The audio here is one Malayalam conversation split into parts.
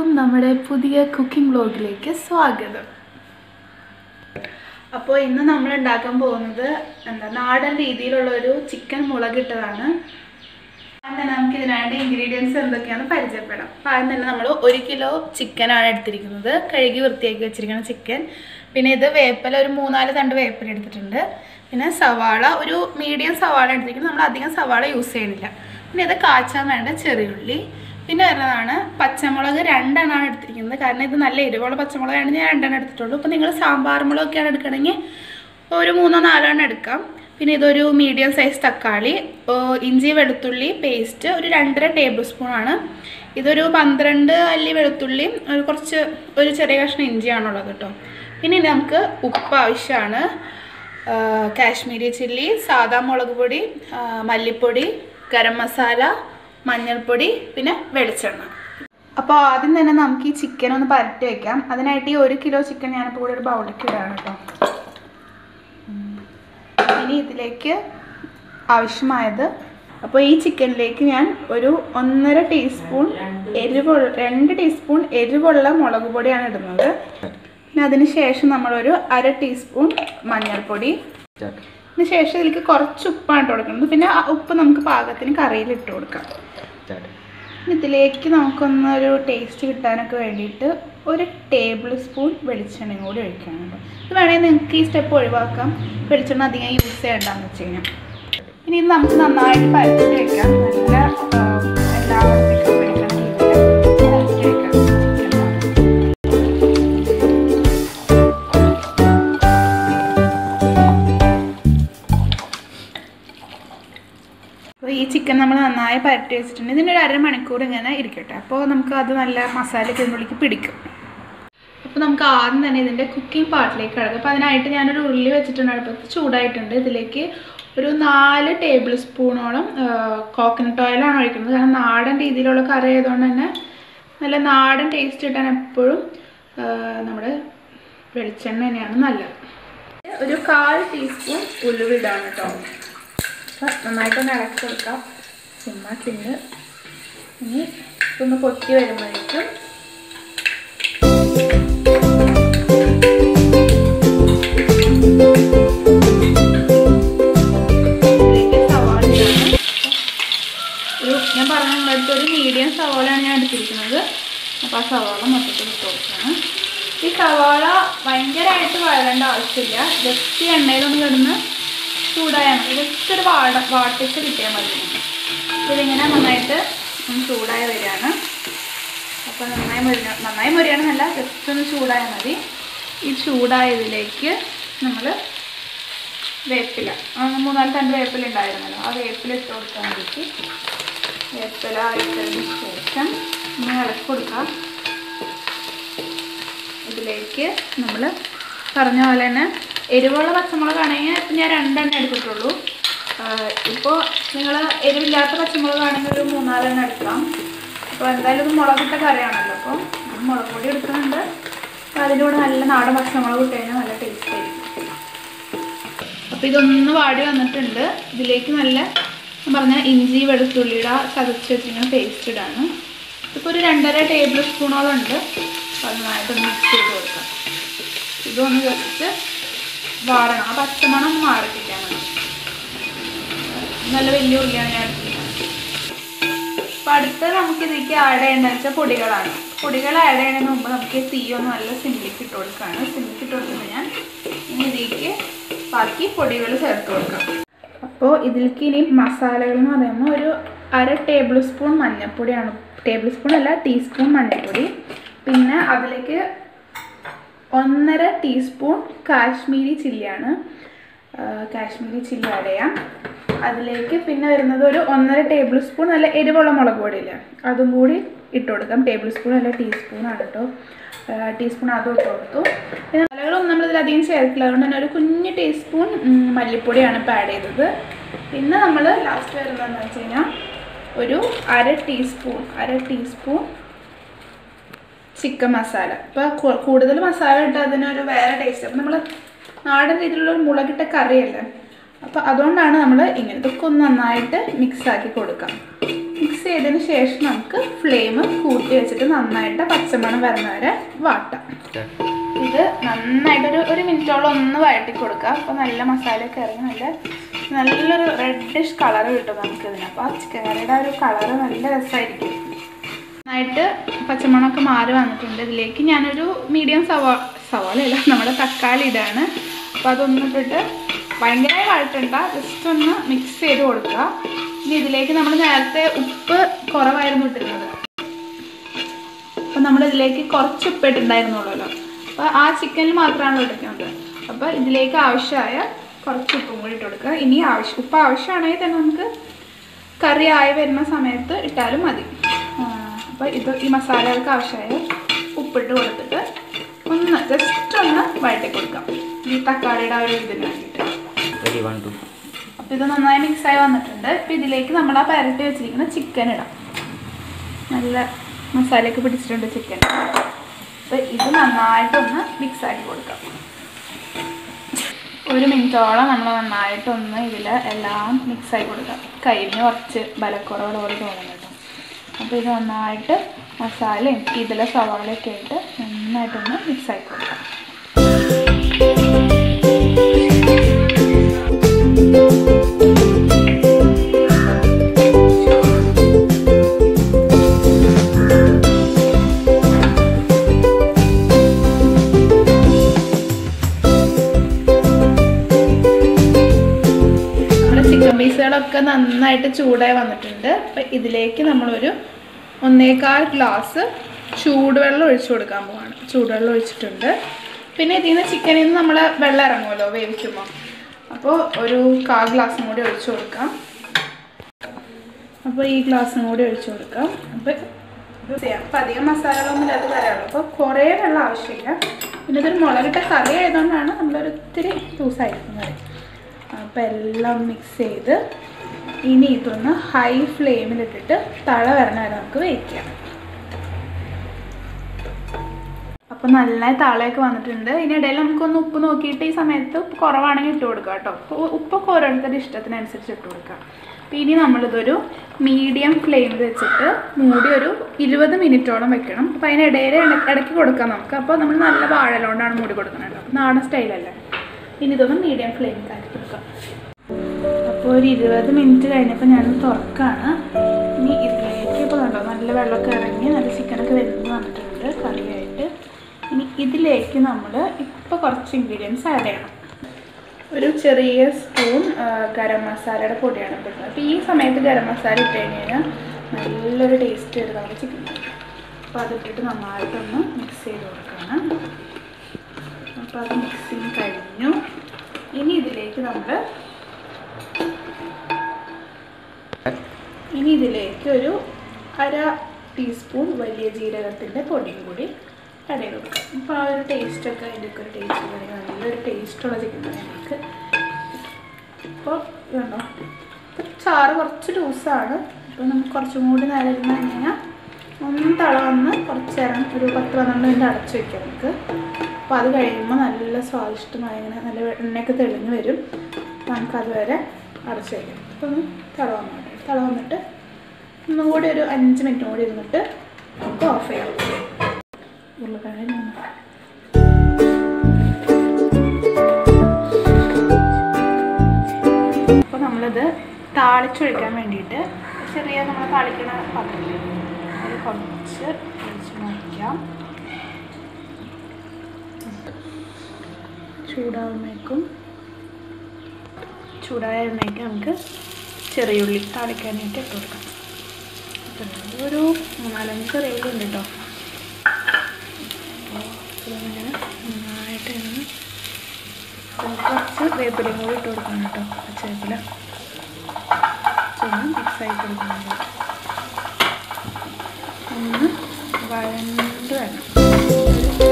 എല്ലാവർക്കും നമ്മുടെ പുതിയ കുക്കിംഗ് വ്ലോഗിലേക്ക് സ്വാഗതം അപ്പോൾ ഇന്ന് നമ്മൾ ഉണ്ടാക്കാൻ പോകുന്നത് എന്താ നാടൻ രീതിയിലുള്ള ഒരു ചിക്കൻ മുളകിട്ടതാണ് ആദ്യം തന്നെ നമുക്ക് ഇതിനായിട്ട് ഇൻഗ്രീഡിയൻസ് എന്തൊക്കെയാണെന്ന് പരിചയപ്പെടാം അപ്പോൾ ആദ്യം തന്നെ നമ്മൾ ഒരു കിലോ ചിക്കനാണ് എടുത്തിരിക്കുന്നത് കഴുകി വൃത്തിയാക്കി വെച്ചിരിക്കുന്ന ചിക്കൻ പിന്നെ ഇത് വേപ്പില ഒരു മൂന്നാല് തണ്ട് വേപ്പില എടുത്തിട്ടുണ്ട് പിന്നെ സവാള ഒരു മീഡിയം സവാള എടുത്തിരിക്കുന്നത് നമ്മൾ അധികം സവാള യൂസ് ചെയ്യുന്നില്ല പിന്നെ ഇത് കാച്ചാൻ വേണ്ട ചെറിയുള്ളി പിന്നെ വരുന്നതാണ് പച്ചമുളക് രണ്ടെണ്ണമാണ് എടുത്തിരിക്കുന്നത് കാരണം ഇത് നല്ല എരിവുള്ള പച്ചമുളകാണ് ഞാൻ രണ്ടെണ്ണം എടുത്തിട്ടുള്ളൂ അപ്പോൾ നിങ്ങൾ സാമ്പാർ മുളകൊക്കെയാണ് എടുക്കണമെങ്കിൽ ഒരു മൂന്നോ നാലോ എണ്ണം എടുക്കാം പിന്നെ ഇതൊരു മീഡിയം സൈസ് തക്കാളി ഓ, ഇഞ്ചി വെളുത്തുള്ളി പേസ്റ്റ് ഒരു രണ്ടര ടേബിൾ സ്പൂണാണ് ഇതൊരു പന്ത്രണ്ട് അല്ലി വെളുത്തുള്ളിയും ഒരു കുറച്ച് ഒരു ചെറിയ കഷ്ണം ഇഞ്ചിയാണുള്ളത് കേട്ടോ പിന്നെ ഇനി നമുക്ക് ഉപ്പ് ആവശ്യമാണ് ആ, കാശ്മീരി ചില്ലി സാദാ മുളക് പൊടി ആ, മല്ലിപ്പൊടി ഗരം മസാല മഞ്ഞൾപ്പൊടി പിന്നെ വെളിച്ചെണ്ണ അപ്പോൾ ആദ്യം തന്നെ നമുക്ക് ഈ ചിക്കൻ ഒന്ന് പരട്ടി വെക്കാം അതിനായിട്ട് ഈ ഒരു കിലോ ചിക്കൻ ഞാനിപ്പോൾ കൂടെ ഒരു ബൗളിലേക്ക് ഇടാണ് കേട്ടോ ഇനി ഇതിലേക്ക് ആവശ്യമായത് അപ്പോൾ ഈ ചിക്കനിലേക്ക് ഞാൻ ഒരു ഒന്നര ടീസ്പൂൺ എരിവുള്ള രണ്ട് ടീസ്പൂൺ എരിവുള്ള മുളക് പൊടിയാണ് ഇടുന്നത് പിന്നെ അതിന് ശേഷം നമ്മളൊരു അര ടീസ്പൂൺ മഞ്ഞൾപ്പൊടി അതിന് ശേഷം ഇതിലേക്ക് കുറച്ച് ഉപ്പാണ് ഇട്ട് കൊടുക്കുന്നത് പിന്നെ ആ ഉപ്പ് നമുക്ക് പാകത്തിന് കറിയിൽ ഇട്ട് കൊടുക്കാം ഇതിലേക്ക് നമുക്കൊന്നൊരു ടേസ്റ്റ് കിട്ടാനൊക്കെ വേണ്ടിയിട്ട് ഒരു ടേബിൾ സ്പൂൺ വെളിച്ചെണ്ണയും കൂടി ഒഴിക്കാനുണ്ട് ഇത് വേണമെങ്കിൽ നിങ്ങൾക്ക് ഈ സ്റ്റെപ്പ് ഒഴിവാക്കാം വെളിച്ചെണ്ണ അധികം യൂസ് ചെയ്യണ്ടെന്ന് വെച്ച് കഴിഞ്ഞാൽ ഇനി ഇത് നമുക്ക് നന്നായിട്ട് പരത്തി വെക്കാം നല്ല ആ, എല്ലായിടത്തേക്കും പിടിക്കുന്ന രീതിയിൽ പരത്തി വെക്കാം ചിക്കൻ അപ്പോൾ ഈ ചിക്കൻ നമ്മൾ നന്നായി പരട്ടി വെച്ചിട്ടുണ്ട് ഇതിൻ്റെ ഒരു അരമണിക്കൂർ ഇങ്ങനെ ഇരിക്കട്ടെ അപ്പോൾ നമുക്ക് അത് നല്ല മസാല ഇതിനുള്ളിലേക്ക് പിടിക്കും അപ്പോൾ നമുക്ക് ആദ്യം തന്നെ ഇതിൻ്റെ കുക്കിംഗ് പാർട്ടിലേക്ക് കിടക്കും അപ്പോൾ അതിനായിട്ട് ഞാനൊരു ഉരുളി വെച്ചിട്ടുണ്ട് അടുപ്പത്ത് ചൂടായിട്ടുണ്ട് ഇതിലേക്ക് ഒരു നാല് ടേബിൾ സ്പൂണോളം കോക്കനട്ട് ഓയിലാണ് ഒഴിക്കുന്നത് കാരണം നാടൻ രീതിയിലുള്ള കറി ആയതുകൊണ്ട് തന്നെ നല്ല നാടൻ ടേസ്റ്റ് കിട്ടാൻ എപ്പോഴും ആ, നമ്മുടെ വെളിച്ചെണ്ണ തന്നെയാണ് നല്ലത് ഒരു കാൽ ടീസ്പൂൺ ഉലുവിടാണ് കേട്ടോ അപ്പം നന്നായിട്ടൊന്ന് ഇളക്കി കൊടുക്കാം സിമ്മാക്കിണ്ട് ഇനി ഇതൊന്ന് പൊട്ടി വരുമ്പോഴേക്കും ഇതിലേക്ക് സവാള ഇടണം. ഒരു ഞാൻ പറഞ്ഞ അടുത്ത് ഒരു മീഡിയം സവാളയാണ് ഞാൻ എടുത്തിരിക്കുന്നത് അപ്പോൾ ആ സവാള മൊത്തത്തിൽ ഇട്ട് കൊടുക്കണം ഈ സവാള ഭയങ്കരമായിട്ട് വഴരേണ്ട ആവശ്യമില്ല ജസ്റ്റ് എണ്ണയിലൊന്ന് കിടന്ന് ചൂടായാൽ മതി ജസ്റ്റ് ഒരു വാട വാട്ടിച്ച് കിട്ടിയാൽ മതി അപ്പോൾ ഇതിങ്ങനെ നന്നായിട്ട് ഒന്ന് ചൂടായി വരികയാണ് അപ്പോൾ നന്നായി മുരിഞ്ഞ നന്നായി മുരിയണമെന്നല്ല ജസ്റ്റ് ഒന്ന് ചൂടായാൽ മതി ഈ ചൂടായതിലേക്ക് നമ്മൾ വേപ്പില ആ മൂന്നാല് തണ്ട് വേപ്പില ഉണ്ടായിരുന്നല്ലോ ആ വേപ്പില ഇട്ട് കൊടുക്കാൻ വേണ്ടിയിട്ട് വേപ്പില ഇട്ടതിന് ശേഷം ഒന്ന് ഇളക്കി കൊടുക്കാം ഇതിലേക്ക് നമ്മൾ പറഞ്ഞ പോലെ തന്നെ എരിവുള്ള പച്ചമുളകാണെങ്കിൽ ഇപ്പം ഞാൻ രണ്ടെണ്ണം എടുത്തിട്ടുള്ളൂ ഇപ്പോൾ നിങ്ങൾ എരിവില്ലാത്ത പച്ചമുളകാണെങ്കിൽ ഒരു മൂന്നാലെണ്ണം എടുക്കാം അപ്പോൾ എന്തായാലും ഇത് മുളകിട്ട കറിയാണല്ലോ അപ്പോൾ നമ്മൾ മുളക് പൊടി എടുക്കുന്നുണ്ട് അപ്പോൾ അതിൻ്റെ കൂടെ നല്ല നാടൻ പച്ചമുളക് ഇട്ട് കഴിഞ്ഞാൽ നല്ല ടേസ്റ്റ് ആയിരിക്കും അപ്പോൾ ഇതൊന്ന് വാടി വന്നിട്ടുണ്ട് ഇതിലേക്ക് നല്ല ഞാൻ പറഞ്ഞ ഇഞ്ചി വെളുത്തുള്ളിയുടെ ചതച്ച് വെച്ചിങ്ങനെ പേസ്റ്റ് ഇടാണ് ഇപ്പോൾ ഒരു രണ്ടര ടേബിൾ സ്പൂണോളം ഉണ്ട് അപ്പോൾ അത് നന്നായിട്ട് മിക്സ് ചെയ്ത് കൊടുക്കാം ഇതൊന്ന് ജസ്റ്റ് വാടണം ആ പച്ചമണം ഒന്ന് മാറി കിട്ടിയാൽ മതി നല്ല വലിയ ഉള്ളിയാണ് ഞാൻ എടുത്തിരിക്കുന്നത് അപ്പോൾ അടുത്ത് നമുക്ക് ഇതിലേക്ക് ആഡ് ചെയ്യേണ്ടത് വെച്ചാൽ പൊടികളാണ് പൊടികൾ ആഡ് ചെയ്യുന്നതിന് മുമ്പ് നമുക്ക് ഈ തീ ഒന്ന് നല്ല സിമ്മിലേക്ക് ഇട്ട് കൊടുക്കുകയാണ് സിമ്മിലേക്ക് ഇട്ട് കൊടുക്കുമ്പോൾ ഞാൻ ഇനി ഇതിലേക്ക് ബാക്കി പൊടികൾ ചേർത്ത് കൊടുക്കാം അപ്പോൾ ഇതിലേക്ക് ഇനി മസാലകൾ എന്ന് പറയുമ്പോൾ ഒരു അര ടേബിൾ സ്പൂൺ മഞ്ഞൾപ്പൊടിയാണ് ടേബിൾ സ്പൂൺ അല്ല ടീസ്പൂൺ മഞ്ഞൾപ്പൊടി പിന്നെ അതിലേക്ക് ഒന്നര ടീസ്പൂൺ കാശ്മീരി ചില്ലിയാണ് ആ, കാശ്മീരി ചില്ലി ആഡ് ചെയ്യാം അതിലേക്ക് പിന്നെ വരുന്നത് ഒരു ഒന്നര ടേബിൾ സ്പൂൺ നല്ല എരിവുള്ള മുളക് പൊടിയില്ല അതും കൂടി ഇട്ട് കൊടുക്കാം ടേബിൾ സ്പൂൺ അല്ല ടീസ്പൂൺ ആണ് കേട്ടോ ടീസ്പൂൺ അതും ഇട്ട് കൊടുത്തു പിന്നെ മലകളൊന്നും നമ്മൾ ഇതിലധികം ചേർക്കില്ല അതുകൊണ്ട് തന്നെ ഒരു കുഞ്ഞ് ടീസ്പൂൺ ഉം, മല്ലിപ്പൊടിയാണ് ഇപ്പോൾ ആഡ് ചെയ്തത് പിന്നെ നമ്മൾ ലാസ്റ്റ് വരുന്നതെന്ന് വെച്ച് കഴിഞ്ഞാൽ ഒരു അര ടീസ്പൂൺ അര ടീസ്പൂൺ ചിക്കൻ മസാല ഇപ്പോൾ കൂടുതൽ മസാല ഇട്ടാൽ അതിനൊരു വേറെ ടേസ്റ്റ് അപ്പം നമ്മൾ നാടൻ രീതിയിലുള്ള ഒരു മുളകിട്ട കറിയല്ലേ അപ്പോൾ അതുകൊണ്ടാണ് നമ്മൾ ഇങ്ങനെ ഇതൊക്കെ ഒന്ന് നന്നായിട്ട് മിക്സ് ആക്കി കൊടുക്കാം മിക്സ് ചെയ്തതിന് ശേഷം നമുക്ക് ഫ്ലെയിം കൂട്ടി വെച്ചിട്ട് നന്നായിട്ട് പച്ചമണം വരുന്ന വരെ വാട്ടാം ഇത് നന്നായിട്ടൊരു ഒരു മിനിറ്റോളം ഒന്ന് വഴറ്റി കൊടുക്കുക അപ്പോൾ നല്ല മസാലയൊക്കെ ഇറങ്ങി നല്ല നല്ലൊരു റെഡിഷ് കളർ കിട്ടും നമുക്ക് ഇതിന് അപ്പോൾ ആ ചിക്കൻ കറിയുടെ ആ ഒരു കളർ നല്ല രസമായിരിക്കും നന്നായിട്ട് പച്ചമണമൊക്കെ മാറി വന്നിട്ടുണ്ട് ഇതിലേക്ക് ഞാനൊരു മീഡിയം സവാ സവാളയല്ല നമ്മുടെ തക്കാളി ഇടാണ് അപ്പോൾ അതൊന്നും ഇട്ടിട്ട് ഭയങ്കരമായി വഴറ്റണ്ട ജസ്റ്റ് ഒന്ന് മിക്സ് ചെയ്ത് കൊടുക്കുക ഇനി ഇതിലേക്ക് നമ്മൾ നേരത്തെ ഉപ്പ് കുറവായിരുന്നു ഇട്ടിരുന്നത് അപ്പോൾ നമ്മൾ ഇതിലേക്ക് കുറച്ച് ഉപ്പ് ഇട്ടിട്ടുണ്ടായിരുന്നുള്ളൂ അപ്പോൾ ആ ചിക്കനിൽ മാത്രമാണ് ഇട്ടിരിക്കുന്നത് അപ്പോൾ ഇതിലേക്ക് ആവശ്യമായ കുറച്ച് ഉപ്പും കൂടി ഇട്ട് കൊടുക്കുക ഇനി ആവശ്യം ഉപ്പ് ആവശ്യമാണെങ്കിൽ തന്നെ നമുക്ക് കറി ആയി വരുന്ന സമയത്ത് ഇട്ടാലും മതി അപ്പോൾ ഇത് ഈ മസാലകൾക്ക് ആവശ്യമായ ഉപ്പിട്ട് കൊടുത്തിട്ട് ഒന്ന് ജസ്റ്റ് ഒന്ന് വഴറ്റി കൊടുക്കാം ഈ തക്കാളിയുടെ ആ ഒരു ഇതിന് വേണ്ടിയിട്ട് റെഡി വൺ ടു അപ്പോൾ ഇത് നന്നായി മിക്സായി വന്നിട്ടുണ്ട് അപ്പോൾ ഇതിലേക്ക് നമ്മൾ ആ പരട്ടി വെച്ചിരിക്കുന്ന ചിക്കൻ ഇടാം നല്ല മസാലയൊക്കെ പിടിച്ചിട്ടുണ്ട് ചിക്കൻ അപ്പോൾ ഇത് നന്നായിട്ടൊന്ന് മിക്സ് ആക്കി കൊടുക്കാം ഒരു മിനിറ്റോളം നമ്മൾ നന്നായിട്ടൊന്ന് ഇതിൽ എല്ലാം മിക്സ് ആക്കി കൊടുക്കാം കയ്യിന് കുറച്ച് ബലക്കുറവുള്ള പോലെ തോന്നുന്നുണ്ട് അപ്പോൾ ഇത് നന്നായിട്ട് മസാലയും ഇതിലെ സവാളയൊക്കെ ആയിട്ട് നന്നായിട്ടൊന്ന് മിക്സ് ആക്കി കൊടുക്കാം നമ്മുടെ ചിക്കൻ പീസുകളൊക്കെ നന്നായിട്ട് ചൂടായി വന്നിട്ടുണ്ട് അപ്പം ഇതിലേക്ക് നമ്മളൊരു ഒന്നേകാൽ ഗ്ലാസ് ചൂടുവെള്ളം ഒഴിച്ചു കൊടുക്കാൻ പോവാണ് ചൂടുവെള്ളം ഒഴിച്ചിട്ടുണ്ട് പിന്നെ ഇതിൽ നിന്ന് ചിക്കനിൽ നിന്ന് നമ്മൾ വെള്ളം ഇറങ്ങുമല്ലോ വേവിക്കുമ്പോൾ അപ്പോൾ ഒരു കാൽ ഗ്ലാസും കൂടി ഒഴിച്ചു കൊടുക്കാം അപ്പോൾ ഈ ഗ്ലാസും കൂടി ഒഴിച്ചു കൊടുക്കാം അപ്പോൾ ഇത് ചെയ്യാം അപ്പം അധികം മസാലകളൊന്നും ഇല്ലാത്ത കറിയുള്ളൂ അപ്പോൾ കുറേ വെള്ളം ആവശ്യമില്ല പിന്നെ ഇതൊരു മുളകിട്ട കറി ആയതുകൊണ്ടാണ് നമ്മളൊരു ഇത്തിരി ലൂസായിരിക്കും കറി അപ്പോൾ എല്ലാം മിക്സ് ചെയ്ത് ഇനി ഇതൊന്ന് ഹൈ ഫ്ലെയിമിലിട്ടിട്ട് തള വരണ വരെ നമുക്ക് വയ്ക്കാം അപ്പോൾ നല്ല തളയൊക്കെ വന്നിട്ടുണ്ട് ഇതിനിടയിൽ നമുക്കൊന്ന് ഉപ്പ് നോക്കിയിട്ട് ഈ സമയത്ത് ഉപ്പ് കുറവാണെങ്കിൽ ഇട്ട് കൊടുക്കാം കേട്ടോ അപ്പോൾ ഉപ്പൊക്കെ ഓരോരുത്തരുടെ ഇഷ്ടത്തിനനുസരിച്ച് ഇട്ട് കൊടുക്കാം അപ്പോൾ ഇനി നമ്മളിതൊരു മീഡിയം ഫ്ലെയിമിൽ വെച്ചിട്ട് മൂടി ഒരു ഇരുപത് മിനിറ്റോളം വെക്കണം അപ്പോൾ അതിനിടയിൽ ഇടയ്ക്ക് കൊടുക്കാം നമുക്ക് അപ്പോൾ നമ്മൾ നല്ല വാഴലോണ്ടാണ് മൂടി കൊടുക്കുന്നത് അപ്പോൾ നാടൻ സ്റ്റൈലല്ലേ ഇനി ഇതൊന്ന് മീഡിയം ഫ്ലെയിമിൽ ആക്കി കൊടുക്കാം അപ്പോൾ ഒരു ഇരുപത് മിനിറ്റ് കഴിഞ്ഞപ്പോൾ ഞാൻ തുറക്കാണ് ഇനി ഇതിലേക്ക് ഇപ്പോൾ കണ്ടോ നല്ല വെള്ളമൊക്കെ ഇറങ്ങി നല്ല ചിക്കനൊക്കെ വെന്ത് വന്നിട്ടുണ്ട് കറിയായിട്ട് ഇനി ഇതിലേക്ക് നമ്മൾ ഇപ്പോൾ കുറച്ച് ഇൻഗ്രീഡിയൻസ് ആഡ് ചെയ്യണം ഒരു ചെറിയ സ്പൂൺ ആ, ഗരം മസാലയുടെ പൊടിയാണ് ഇടുന്നത് അപ്പോൾ ഈ സമയത്ത് ഗരം മസാല ഇട്ട് കഴിഞ്ഞ് കഴിഞ്ഞാൽ നല്ലൊരു ടേസ്റ്റ് വരും നമ്മുടെ ചിക്കൻ അപ്പോൾ അതിട്ടിട്ട് നന്നായിട്ടൊന്ന് മിക്സ് ചെയ്ത് കൊടുക്കണം അപ്പോൾ അത് മിക്സിങ് കഴിഞ്ഞു ഇനി ഇതിലേക്ക് നമ്മൾ ഇനി ഇതിലേക്ക് ഒരു അര ടീസ്പൂൺ വലിയ ജീരകത്തിൻ്റെ പൊടിയും കൂടി ആഡ് ചെയ്ത് കൊടുക്കാം അപ്പോൾ ആ ഒരു ടേസ്റ്റൊക്കെ അതിൻ്റെയൊക്കെ ഒരു ടേസ്റ്റ് വരിക നല്ലൊരു ടേസ്റ്റുള്ള ചിക്കൻ കറി നമുക്ക് അപ്പോൾ ഇതുണ്ടോ ഇപ്പോൾ ചാറ് കുറച്ച് ലൂസാണ് അപ്പോൾ നമുക്ക് കുറച്ചും കൂടി നേരം ഇരുന്ന് കഴിഞ്ഞാൽ ഒന്ന് തള വന്ന് കുറച്ച് നേരം ഒരു പത്ത് പന്ത്രണ്ട് മിനിറ്റ് അടച്ചു വയ്ക്കാം നമുക്ക് അപ്പോൾ അത് കഴിയുമ്പോൾ നല്ല സ്വാദിഷ്ടമായ ഇങ്ങനെ നല്ല എണ്ണയൊക്കെ തെളിഞ്ഞ് വരും അപ്പോൾ നമുക്കതുവരെ അടച്ചു വയ്ക്കാം അപ്പോൾ ഒന്ന് തള വന്നു തള വന്നിട്ട് ഒന്നും കൂടി ഒരു അഞ്ച് മിനിറ്റും കൂടി ഇരുന്നിട്ട് നമുക്ക് ഓഫ് ചെയ്യാം ഉരുളക്കിഴങ്ങ് നന്നായി അപ്പോൾ നമ്മളിത് താളിച്ചൊഴിക്കാൻ വേണ്ടിയിട്ട് ചെറിയ നമ്മൾ താളിക്കണ പാത്രമില്ലേ അതിൽ കുറച്ച് വെളിച്ചെണ്ണ ഒഴിക്കാം ചൂടാവുമ്പോഴേക്കും ചൂടായ എണ്ണയ്ക്ക് നമുക്ക് ചെറിയ ഉള്ളി താളിക്കാനായിട്ട് ഇട്ട് കൊടുക്കാം അപ്പോൾ ഒരു മൂന്നാലഞ്ച് ചെറിയ ഉള്ളി ഉണ്ട് കേട്ടോ അപ്പോൾ ഇതിങ്ങനെ നന്നായിട്ട് ഇങ്ങനെ കുറച്ച് വേപ്പിലയും കൂടി ഇട്ട് കൊടുക്കണം കേട്ടോ പച്ചവേപ്പില ഒന്ന് മിക്സ് ആയി കൊടുക്കണം ഒന്ന് വഴണ്ട് വേണം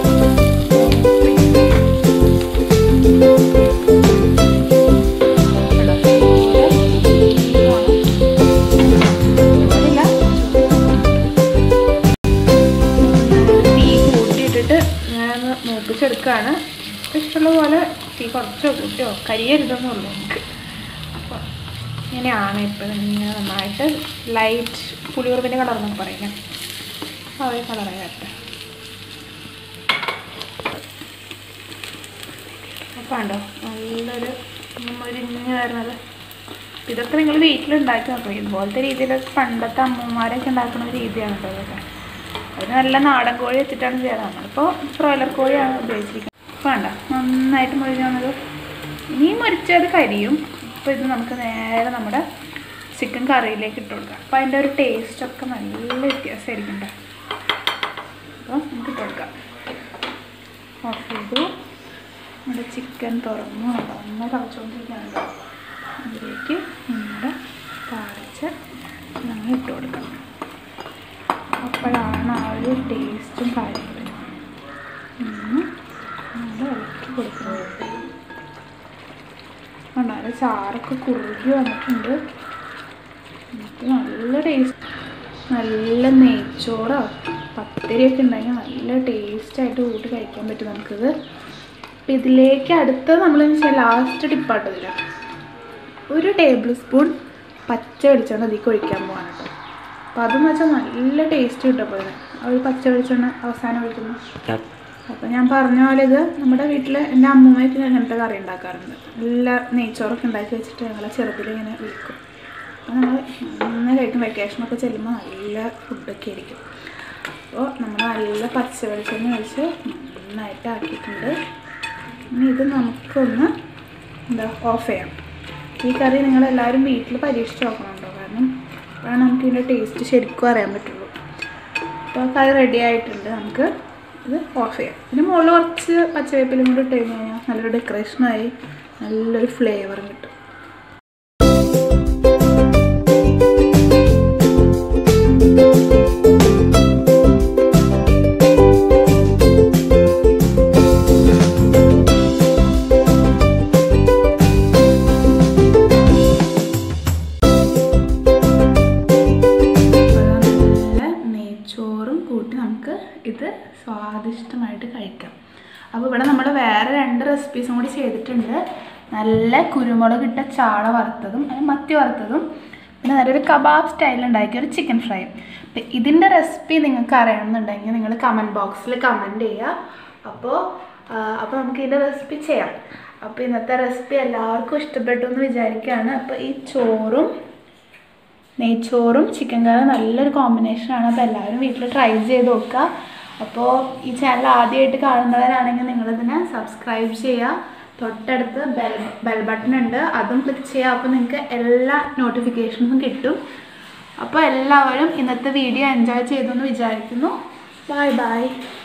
തീ കൂട്ടിയിട്ടിട്ട് ഞാനൊന്ന് മൂപ്പിച്ചെടുക്കുകയാണ് ഇഷ്ടമുള്ള പോലെ തീ കുറച്ചോ കൂട്ടിയോ കരിയരുതെന്നുള്ളൂ നമുക്ക് അപ്പോൾ ഇങ്ങനെയാണ് ഇപ്പോഴും ഇങ്ങനെ നന്നായിട്ട് ലൈറ്റ് പുളിയുറുമ്പിൻ്റെ കളർ എന്നൊക്കെ പറയുന്നത് ആ ഒരു കളറായി വരട്ടെ അപ്പോൾ ഉണ്ടോ നല്ലൊരു മുരിഞ്ഞ് വരുന്നത് ഇതൊക്കെ നിങ്ങൾ വീട്ടിലുണ്ടാക്കി നോക്കണം ഇതുപോലത്തെ രീതിയിലൊക്കെ പണ്ടത്തെ അമ്മമാരൊക്കെ ഉണ്ടാക്കുന്ന ഒരു രീതിയാണ് കേട്ടോ ഇതൊക്കെ അത് നല്ല നാടൻ കോഴി വെച്ചിട്ടാണ് ചെയ്യാറ് നമ്മളിപ്പോൾ ബ്രോയിലർ കോഴിയാണ് ഉപയോഗിച്ചിരിക്കുന്നത് അപ്പോൾ വേണ്ട നന്നായിട്ട് മുരിഞ്ഞ് വന്നത് ഇനിയും മുരിച്ചത് കരിയും അപ്പോൾ ഇത് നമുക്ക് നേരെ നമ്മുടെ ചിക്കൻ കറിയിലേക്ക് ഇട്ട് കൊടുക്കാം അപ്പോൾ അതിൻ്റെ ഒരു ടേസ്റ്റൊക്കെ നല്ല വ്യത്യാസമായിരിക്കും കേട്ടോ അപ്പോൾ നമുക്ക് ഇട്ട് കൊടുക്കാം ഓഫ് ചെയ്തു നമ്മുടെ ചിക്കൻ തുറന്നു തുറന്ന് തളച്ചുകൊണ്ടിരിക്കുകയാണ് അതിലേക്ക് നമ്മുടെ താളിച്ച് നമ്മൾ ഇട്ട് കൊടുക്കണം അപ്പോഴാണ് ആ ഒരു ടേസ്റ്റും കാര്യങ്ങളും ഒന്ന് നമ്മൾ ഇളക്കി കൊടുക്കുന്നത് കണ്ടാല് ചാറൊക്കെ കുറുകി വന്നിട്ടുണ്ട് എന്നിട്ട് നല്ല ടേസ്റ്റ് നല്ല നെയ്ച്ചോറോ പത്തിരിയൊക്കെ ഉണ്ടെങ്കിൽ നല്ല ടേസ്റ്റായിട്ട് കൂട്ടി കഴിക്കാൻ പറ്റും നമുക്കിത് അപ്പം ഇതിലേക്ക് അടുത്തത് നമ്മൾ ലാസ്റ്റ് ടിപ്പാട്ട് തരാം ഒരു ടേബിൾ സ്പൂൺ പച്ച വെളിച്ചെണ്ണ ഇതിലേക്ക് ഒഴിക്കാൻ പോകാൻ കേട്ടോ അപ്പോൾ അതെന്ന് വെച്ചാൽ നല്ല ടേസ്റ്റ് കിട്ടും ഇതിന് ആ ഒരു പച്ച വെളിച്ചെണ്ണ അവസാനം ഒഴിക്കുന്നു അപ്പോൾ ഞാൻ പറഞ്ഞ പോലെ ഇത് നമ്മുടെ വീട്ടിൽ എൻ്റെ അമ്മൂമ്മയ്ക്ക് അങ്ങനത്തെ കറി ഉണ്ടാക്കാറുണ്ട് നല്ല നെയ്ച്ചോറൊക്കെ ഉണ്ടാക്കി വെച്ചിട്ട് ഞങ്ങളെ ചെറുതിൽ ഇങ്ങനെ വിൽക്കും അപ്പോൾ നമ്മൾ നന്നായി കഴിക്കും വെക്കേഷനൊക്കെ ചെല്ലുമ്പോൾ നല്ല ഫുഡൊക്കെ ആയിരിക്കും അപ്പോൾ നമ്മൾ നല്ല പച്ച വെളിച്ചെണ്ണ ഒഴിച്ച് നന്നായിട്ട് ആക്കിയിട്ടുണ്ട് ഇനി ഇത് നമുക്കൊന്ന് എന്താ ഓഫ് ചെയ്യാം ഈ കറി നിങ്ങളെല്ലാവരും വീട്ടിൽ പരീക്ഷിച്ച് നോക്കണം കേട്ടോ കാരണം അപ്പോഴാണ് നമുക്ക് ഇതിൻ്റെ ടേസ്റ്റ് ശരിക്കും അറിയാൻ പറ്റുള്ളൂ അപ്പോൾ കറി റെഡി ആയിട്ടുണ്ട് നമുക്ക് ഇത് ഓഫ് ചെയ്യാം പിന്നെ മുകളിൽ കുറച്ച് പച്ചവേപ്പിലും കൂടി ഇട്ട് കഴിഞ്ഞ് കഴിഞ്ഞാൽ നല്ലൊരു ഡെക്കറേഷനായി നല്ലൊരു ഫ്ലേവറും കിട്ടും നല്ല നെയ്ച്ചോറും കൂട്ടി നമുക്ക് ഇത് സ്വാദിഷ്ടമായിട്ട് കഴിക്കാം അപ്പോൾ ഇവിടെ നമ്മൾ വേറെ രണ്ട് റെസിപ്പീസും കൂടി ചെയ്തിട്ടുണ്ട് നല്ല കുരുമുളക് ഇട്ട ചാള വറുത്തതും അതിന് മത്തി വറുത്തതും പിന്നെ നല്ലൊരു കബാബ് സ്റ്റൈലിൽ ഉണ്ടാക്കിയ ഒരു ചിക്കൻ ഫ്രൈയും അപ്പം ഇതിൻ്റെ റെസിപ്പി നിങ്ങൾക്ക് അറിയണമെന്നുണ്ടെങ്കിൽ നിങ്ങൾ കമൻറ്റ് ബോക്സിൽ കമൻറ്റ് ചെയ്യുക അപ്പോൾ അപ്പോൾ നമുക്ക് ഇതിൻ്റെ റെസിപ്പി ചെയ്യാം അപ്പോൾ ഇന്നത്തെ റെസിപ്പി എല്ലാവർക്കും ഇഷ്ടപ്പെട്ടു എന്ന് വിചാരിക്കുകയാണ് അപ്പോൾ ഈ ചോറും നെയ്ച്ചോറും ചിക്കൻ കറി നല്ലൊരു കോമ്പിനേഷനാണ് അപ്പോൾ എല്ലാവരും വീട്ടിൽ ട്രൈ ചെയ്ത് നോക്കുക അപ്പോൾ ഈ ചാനൽ ആദ്യമായിട്ട് കാണുന്നവരാണെങ്കിൽ നിങ്ങളിതിനെ സബ്സ്ക്രൈബ് ചെയ്യുക തൊട്ടടുത്ത് ബെൽ ബെൽ ബട്ടൺ ഉണ്ട് അതും ക്ലിക്ക് ചെയ്യുക അപ്പോൾ നിങ്ങൾക്ക് എല്ലാ നോട്ടിഫിക്കേഷൻസും കിട്ടും അപ്പോൾ എല്ലാവരും ഇന്നത്തെ വീഡിയോ എൻജോയ് ചെയ്തു എന്ന് വിചാരിക്കുന്നു ബൈ ബൈ